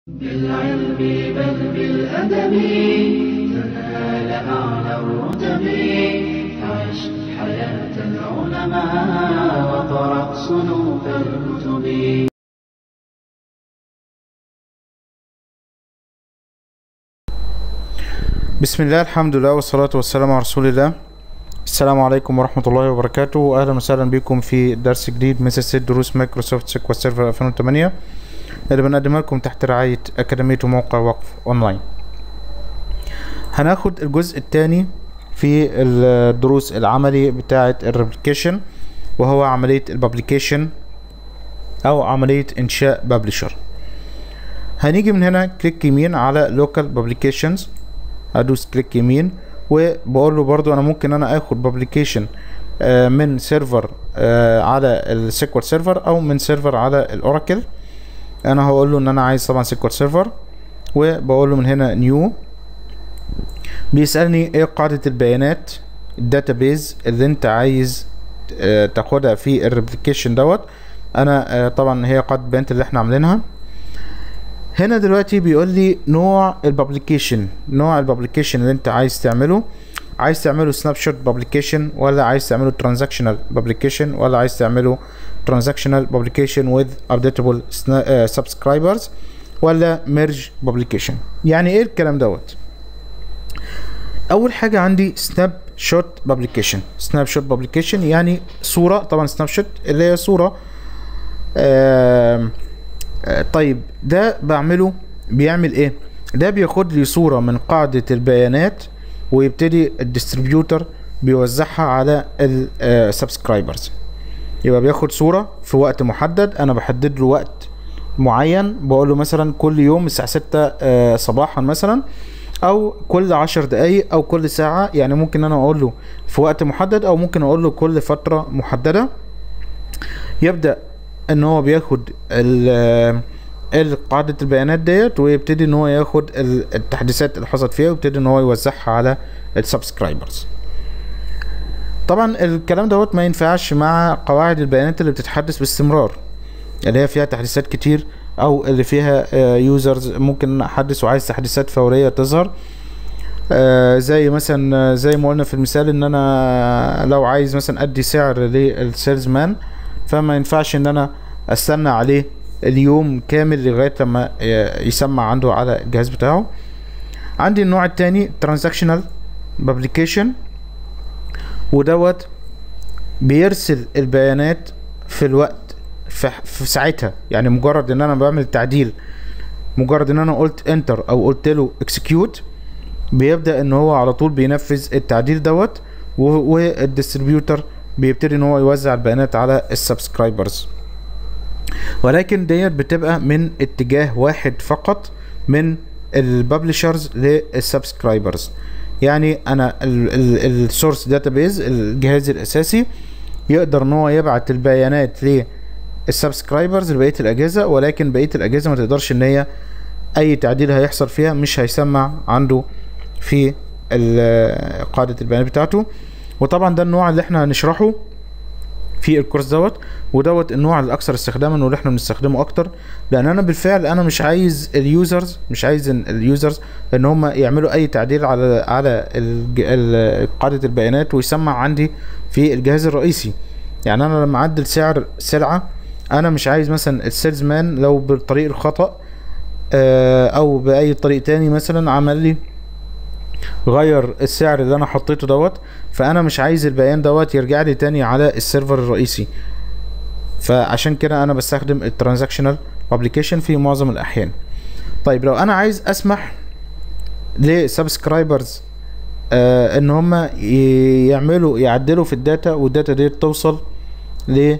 بالعلم بل بالأدب تنال أعلى الرتب عش حياة العلماء وقرأ صنوف الكتب بسم الله الحمد لله والصلاة والسلام على رسول الله السلام عليكم ورحمة الله وبركاته وأهلا وسهلا بكم في درس جديد من سلسلة دروس مايكروسوفت سيكوال سيرفر 2008 اللي بنقدمها لكم تحت رعاية أكاديمية موقع وقف أونلاين هناخد الجزء الثاني في الدروس العملي بتاعة الريبليكيشن وهو عملية البابليكيشن أو عملية إنشاء بابليشر هنيجي من هنا كليك يمين على لوكال بابليكيشنز ادوس كليك يمين وبقول له برضو انا ممكن انا اخد بابليكيشن من سيرفر آه، على السيكوال سيرفر او من سيرفر على الاوراكل انا هقول له ان انا عايز طبعا سيكوال سيرفر وبقول له من هنا نيو بيسالني ايه قاعده البيانات الداتابيز اللي انت عايز آه، تاخدها في الريبليكيشن دوت انا آه، طبعا هي قاعده البيانات اللي احنا عاملينها هنا دلوقتي بيقول لي نوع البابليكيشن نوع البابليكيشن اللي انت عايز تعمله عايز تعمله سناب شوت بابليكيشن ولا عايز تعمله ترانزاكشنال بابليكيشن ولا عايز تعمله ترانزاكشنال بابليكيشن وذ ابديتابل سبسكرايبرز ولا ميرج بابليكيشن يعني ايه الكلام دوت اول حاجه عندي سناب شوت بابليكيشن سناب شوت بابليكيشن يعني صوره طبعا سناب شوت اللي هي صوره آم آه، طيب ده بعمله بيعمل ايه ده بياخد لي صورة من قاعدة البيانات ويبتدي الديستريبيوتر بيوزعها على السبسكرايبرز يبقى بياخد صورة في وقت محدد انا بحدد له وقت معين بقول له مثلا كل يوم الساعة 6 آه، صباحا مثلا او كل عشر دقايق او كل ساعة يعني ممكن انا اقول له في وقت محدد او ممكن اقول له كل فترة محددة يبدأ ان هو بياخد ال قاعدة البيانات ديت ويبتدي ان هو ياخد ال- التحديثات اللي حصلت فيها ويبتدي ان هو يوزعها على السبسكرايبرز طبعا الكلام دوت ما ينفعش مع قواعد البيانات اللي بتتحدث باستمرار اللي هي فيها تحديثات كتير او اللي فيها يوزرز ممكن احدث وعايز تحديثات فورية تظهر آه، زي مثلا آه، زي ما قلنا في المثال ان انا لو عايز مثلا ادي سعر للسيلز مان فما ينفعش ان انا استنى عليه اليوم كامل لغايه لما ي- يسمع عنده على الجهاز بتاعه عندي النوع التاني ترانزاكشنال بابليكيشن ودوت بيرسل البيانات في الوقت في, في ساعتها يعني مجرد ان انا بعمل تعديل مجرد ان انا قلت انتر او قلت له اكسكيوت بيبدا ان هو على طول بينفذ التعديل دوت و- والديستريبيوتر بيبتدي ان هو يوزع البيانات على السبسكرايبرز ولكن ديت بتبقى من اتجاه واحد فقط من الببلشرز للسبسكرايبرز يعني انا السورس داتابيز الجهاز الاساسي يقدر ان هو يبعت البيانات للسبسكرايبرز لبقيه الاجهزه ولكن بقيه الاجهزه ما تقدرش ان هي اي تعديل هيحصل فيها مش هيسمع عنده في ال- قاعده البيانات بتاعته وطبعا ده النوع اللي احنا هنشرحه في الكورس دوت ودوت النوع الاكثر استخداما واللي احنا بنستخدمه اكتر لان انا بالفعل انا مش عايز اليوزرز مش عايز إن اليوزرز ان هم يعملوا اي تعديل على على الج- ال- قاعده البيانات ويسمع عندي في الجهاز الرئيسي يعني انا لما اعدل سعر سلعه انا مش عايز مثلا السيلز مان لو بالطريق الخطأ آه، او باي طريق تاني مثلا عمل لي غير السعر اللي انا حطيته دوت فانا مش عايز البيان دوت يرجع لي تاني على السيرفر الرئيسي فعشان كده انا بستخدم الترانزاكشنال بابليكيشن في معظم الاحيان طيب لو انا عايز اسمح لسبسكرايبرز آه ان هم يعملوا يعدلوا في الداتا والداتا دي توصل لل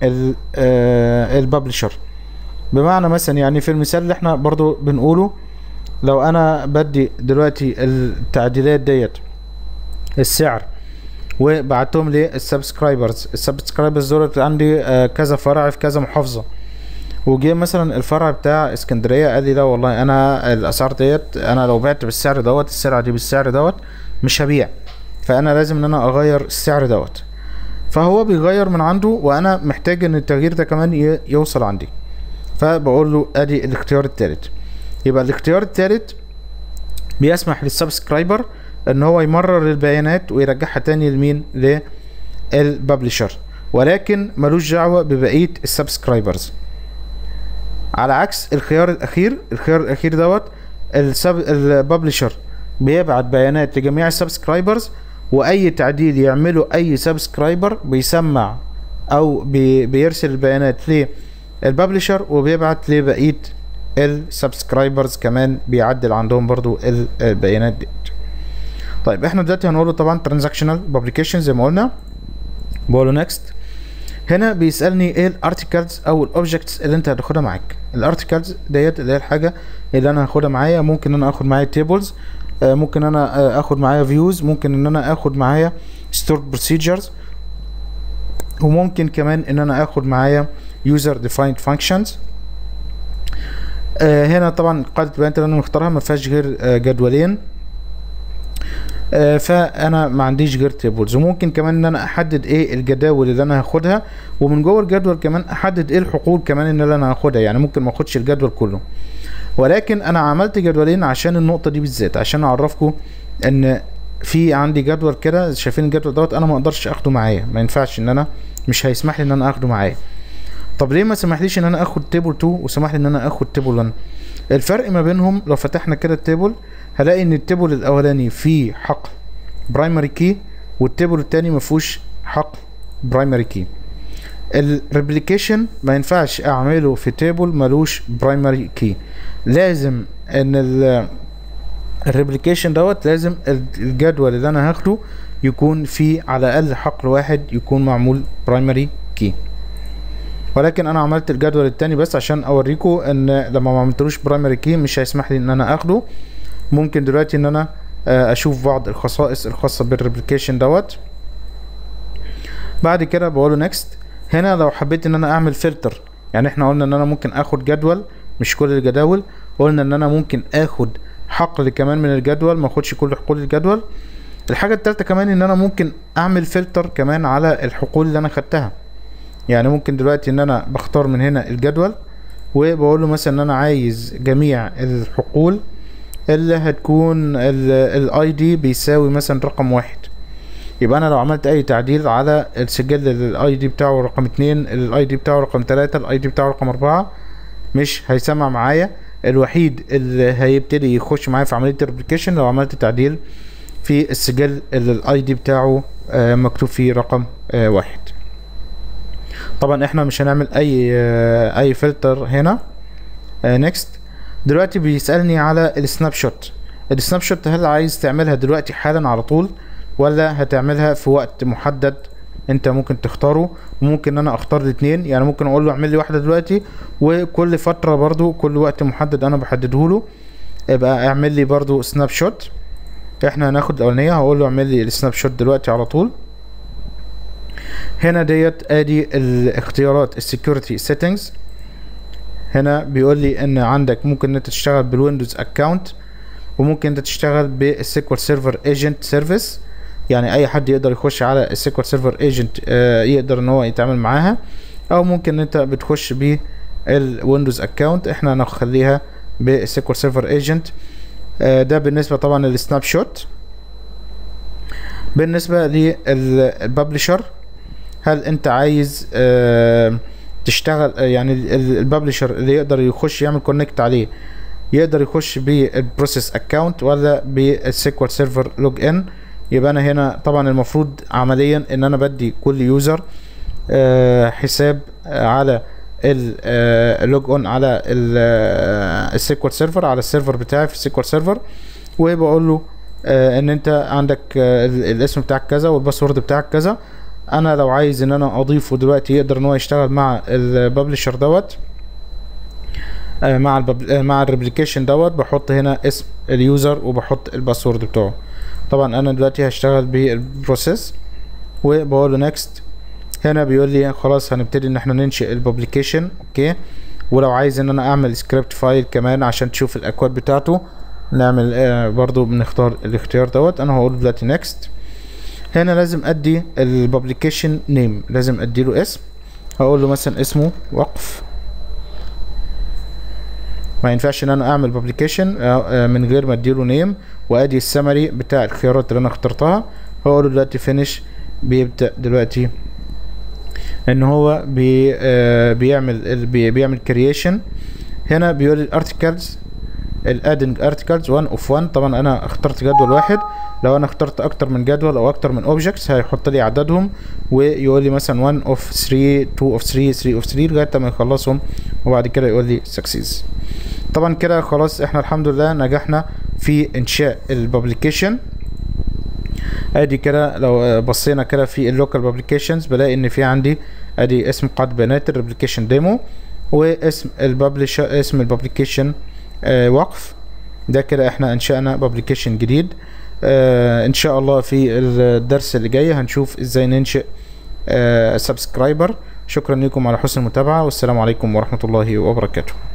آه الببلشر بمعنى مثلا يعني في المثال اللي احنا برضو بنقوله لو انا بدي دلوقتي التعديلات ديت السعر وبعتهم للسبسكرايبرز السبسكرايبرز دول عندي آه، كذا فرع في كذا محافظة وجه مثلا الفرع بتاع اسكندرية قال لي لا والله انا الاسعار ديت انا لو بعت بالسعر دوت السلعة دي بالسعر دوت مش هبيع فانا لازم ان انا اغير السعر دوت فهو بيغير من عنده وانا محتاج ان التغيير ده كمان ي- يوصل عندي فبقول له ادي الاختيار التالت يبقى الاختيار الثالث بيسمح للسبسكرايبر ان هو يمرر البيانات ويرجعها تاني لمين للببلشر ولكن ملوش دعوه ببقيه السبسكرايبرز على عكس الخيار الاخير الخيار الاخير دوت السب الببلشر بيبعت بيانات لجميع السبسكرايبرز واي تعديل يعمله اي سبسكرايبر بيسمع او بي بيرسل البيانات للببلشر وبيبعت لبقيه السبسكرايبرز كمان بيعدل عندهم برضو البيانات دي طيب احنا دلوقتي هنقوله طبعا ترانزاكشنال بابليكيشن زي ما قلنا بقوله نيكست هنا بيسالني ايه الارتكلز او الاوبجكتس اللي انت هتاخدها معاك الارتكلز ديت اللي هي الحاجه اللي انا هاخدها معايا ممكن انا اخد معايا تيبلز ممكن انا آه، اخد معايا فيوز ممكن ان انا اخد معايا ستورد بروسيجرز وممكن كمان ان انا اخد معايا يوزر ديفايند فانكشنز هنا طبعا قاعده البيانات اللي انا مختارها ما فيهاش غير آه، جدولين آه، فانا ما عنديش غير تيبلز وممكن كمان ان انا احدد ايه الجداول اللي انا هاخدها ومن جوه الجدول كمان احدد ايه الحقول كمان اللي انا هاخدها يعني ممكن ما اخدش الجدول كله ولكن انا عملت جدولين عشان النقطه دي بالذات عشان اعرفكم ان في عندي جدول كده شايفين الجدول دوت انا ما اقدرش اخده معايا ما ينفعش ان انا مش هيسمح لي ان انا اخده معايا طب ليه ما سمحليش ان انا اخد تيبل 2 وسمح لي ان انا اخد تيبل 1 الفرق ما بينهم لو فتحنا كده التيبل هلاقي ان التيبل الاولاني فيه حقل برايمري كي والتيبل التاني ما فيهوش حقل برايمري كي الريبليكيشن ما ينفعش اعمله في تيبل ملوش برايمري كي لازم ان ال الريبليكيشن دوت لازم الجدول اللي انا هاخده يكون فيه على الاقل حقل واحد يكون معمول برايمري كي ولكن انا عملت الجدول التاني بس عشان اوريكم ان لما ما عملتلوش برايمري كي مش هيسمح لي ان انا اخده ممكن دلوقتي ان انا آه، اشوف بعض الخصائص الخاصه بالريبليكيشن دوت بعد كده بقوله نيكست هنا لو حبيت ان انا اعمل فلتر يعني احنا قلنا ان انا ممكن اخد جدول مش كل الجداول قلنا ان انا ممكن اخد حقل كمان من الجدول ما اخدش كل حقول الجدول الحاجه التالتة كمان ان انا ممكن اعمل فلتر كمان على الحقول اللي انا خدتها يعني ممكن دلوقتي ان انا بختار من هنا الجدول وبقول له مثلا ان انا عايز جميع الحقول اللي هتكون الاي دي بيساوي مثلا رقم واحد يبقى انا لو عملت اي تعديل على السجل الاي دي بتاعه رقم اتنين الاي دي بتاعه رقم تلاتة الاي دي بتاعه رقم اربعة مش هيسمع معايا الوحيد اللي هيبتدي يخش معايا في عملية الريبليكيشن لو عملت تعديل في السجل اللي الاي دي بتاعه آه، مكتوب فيه رقم آه، واحد طبعا احنا مش هنعمل اي آه، اي فلتر هنا نيكست دلوقتي بيسالني على السناب شوت السناب شوت هل عايز تعملها دلوقتي حالا على طول ولا هتعملها في وقت محدد انت ممكن تختاره وممكن انا اختار الاثنين يعني ممكن اقول له اعمل لي واحده دلوقتي وكل فتره برضو كل وقت محدد انا بحدده له يبقى اعمل لي برضو سناب شوت احنا هناخد الاولانيه هقول له اعمل لي السناب شوت دلوقتي على طول هنا ديت ادي الاختيارات السكيورتي سيتنجز هنا بيقول لي ان عندك ممكن ان انت تشتغل بالويندوز اكونت وممكن انت تشتغل بالسيكوال سيرفر ايجنت سيرفيس يعني اي حد يقدر يخش على السيكوال سيرفر ايجنت يقدر ان هو يتعامل معاها او ممكن ان انت بتخش بالويندوز اكونت احنا هنخليها بالسيكوال سيرفر ايجنت ده بالنسبه طبعا للسناب شوت بالنسبه للببلشر هل انت عايز آه، تشتغل آه، يعني الببلشر اللي يقدر يخش يعمل كونكت عليه يقدر يخش بالبروسيس اكونت ولا بالسيكوال سيرفر لوج ان يبقى انا هنا طبعا المفروض عمليا ان انا بدي كل يوزر حساب آه، على اللوج اون على السيكوال سيرفر على السيرفر بتاعي في السيكوال سيرفر وبقول له آه، ان انت عندك آه، ال- الاسم بتاعك كذا والباسورد بتاعك كذا انا لو عايز ان انا اضيفه دلوقتي يقدر ان هو يشتغل مع الببلشر دوت آه، مع البب... آه، مع الريبليكيشن دوت بحط هنا اسم اليوزر وبحط الباسورد بتاعه طبعا انا دلوقتي هشتغل بالبروسيس وبقول له نيكست هنا بيقول لي خلاص هنبتدي ان احنا ننشئ الببليكيشن اوكي ولو عايز ان انا اعمل سكريبت فايل كمان عشان تشوف الاكواد بتاعته نعمل آه برضو بنختار الاختيار دوت انا هقول دلوقتي نيكست هنا لازم ادي الببليكيشن نيم لازم ادي له اسم هقول له مثلا اسمه وقف ما ينفعش ان انا اعمل بابليكيشن من غير ما اديله نيم وادي السمري بتاع الخيارات اللي انا اخترتها هقول له دلوقتي فينيش بيبدا دلوقتي ان هو بي آه بيعمل بي بيعمل كرييشن هنا بيقول لي الارتكلز الادنج ارتكلز 1 اوف 1 طبعا انا اخترت جدول واحد لو انا اخترت اكتر من جدول او اكتر من اوبجكتس هيحط لي عددهم ويقول لي مثلا 1 اوف 3 2 اوف 3 3 اوف 3 لغايه ما يخلصهم وبعد كده يقول لي سكسيز طبعا كده خلاص احنا الحمد لله نجحنا في انشاء البابليكيشن ادي كده لو بصينا كده في اللوكال بابليكيشنز بلاقي ان في عندي ادي اسم قاعده بيانات الريبليكيشن ديمو واسم الببلش اسم البابليكيشن آه وقف ده كده احنا انشأنا بابليكيشن جديد آه ان شاء الله في الدرس اللي جاي هنشوف ازاي ننشئ آه سبسكرايبر شكرا لكم على حسن المتابعة والسلام عليكم ورحمة الله وبركاته